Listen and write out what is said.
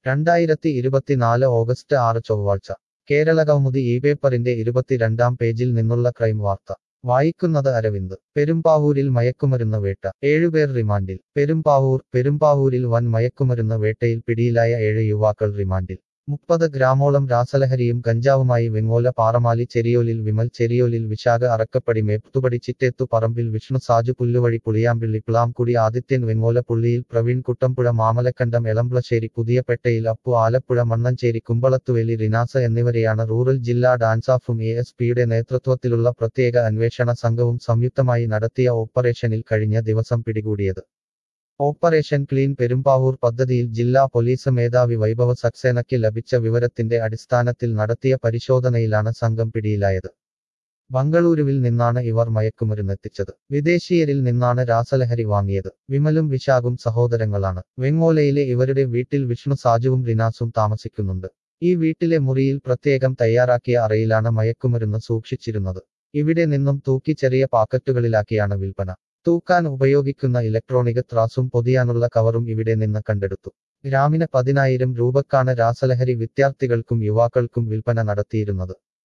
രണ്ടായിരത്തി ഇരുപത്തിനാല് ഓഗസ്റ്റ് ആറ് ചൊവ്വാഴ്ച കേരള കൗമുദി ഈ പേപ്പറിന്റെ ഇരുപത്തിരണ്ടാം പേജിൽ നിന്നുള്ള ക്രൈം വാർത്ത വായിക്കുന്നത് അരവിന്ദ് പെരുമ്പാവൂരിൽ മയക്കുമരുന്ന് വേട്ട ഏഴുപേർ റിമാൻഡിൽ പെരുമ്പാവൂർ പെരുമ്പാവൂരിൽ വൻ മയക്കുമരുന്ന് വേട്ടയിൽ പിടിയിലായ ഏഴ് യുവാക്കൾ റിമാൻഡിൽ മുപ്പത് ഗ്രാമോളം രാസലഹരിയും ഗഞ്ചാവുമായി വെങ്ങോല പാറമാലി ചെരിയോലിൽ വിമൽ ചെരിയോലിൽ വിശാഖ അറക്കപ്പടി മേപ്പുതുപടി ചിറ്റേത്തു പറമ്പിൽ വിഷ്ണു സാജു പുല്ലുവഴി പുളിയാമ്പിള്ളി പ്ലാംകുടി ആദിത്യൻ വെങ്ങോല പുള്ളിയിൽ പ്രവീൺ കുട്ടമ്പുഴ മാമലക്കണ്ടം എളംപ്ലശ്ശേരി പുതിയപെട്ടയിൽ അപ്പു ആലപ്പുഴ മണ്ണഞ്ചേരി കുമ്പളത്തുവേലി റിനാസ എന്നിവരെയാണ് റൂറൽ ജില്ലാ ഡാൻസാഫും എ എസ് പിയുടെ നേതൃത്വത്തിലുള്ള പ്രത്യേക അന്വേഷണ സംഘവും സംയുക്തമായി നടത്തിയ ഓപ്പറേഷനിൽ കഴിഞ്ഞ ദിവസം പിടികൂടിയത് ഓപ്പറേഷൻ ക്ലീൻ പെരുമ്പാവൂർ പദ്ധതിയിൽ ജില്ലാ പോലീസ് മേധാവി വൈഭവ സക്സേനയ്ക്ക് ലഭിച്ച വിവരത്തിന്റെ അടിസ്ഥാനത്തിൽ നടത്തിയ പരിശോധനയിലാണ് സംഘം പിടിയിലായത് ബംഗളൂരുവിൽ നിന്നാണ് ഇവർ മയക്കുമരുന്നെത്തിച്ചത് വിദേശീയരിൽ നിന്നാണ് രാസലഹരി വാങ്ങിയത് വിമലും വിശാഖും സഹോദരങ്ങളാണ് വെങ്ങോലയിലെ ഇവരുടെ വീട്ടിൽ വിഷ്ണു സാജുവും റിനാസും താമസിക്കുന്നുണ്ട് ഈ വീട്ടിലെ മുറിയിൽ പ്രത്യേകം തയ്യാറാക്കിയ അറയിലാണ് മയക്കുമരുന്ന് സൂക്ഷിച്ചിരുന്നത് ഇവിടെ നിന്നും തൂക്കി ചെറിയ പാക്കറ്റുകളിലാക്കിയാണ് വിൽപ്പന തൂക്കാൻ ഉപയോഗിക്കുന്ന ഇലക്ട്രോണിക് ത്രാസും പൊതിയാനുള്ള കവറും ഇവിടെ നിന്ന് കണ്ടെടുത്തു ഗ്രാമിന് പതിനായിരം രൂപക്കാണ് രാസലഹരി വിദ്യാർത്ഥികൾക്കും യുവാക്കൾക്കും വിൽപ്പന നടത്തിയിരുന്നത്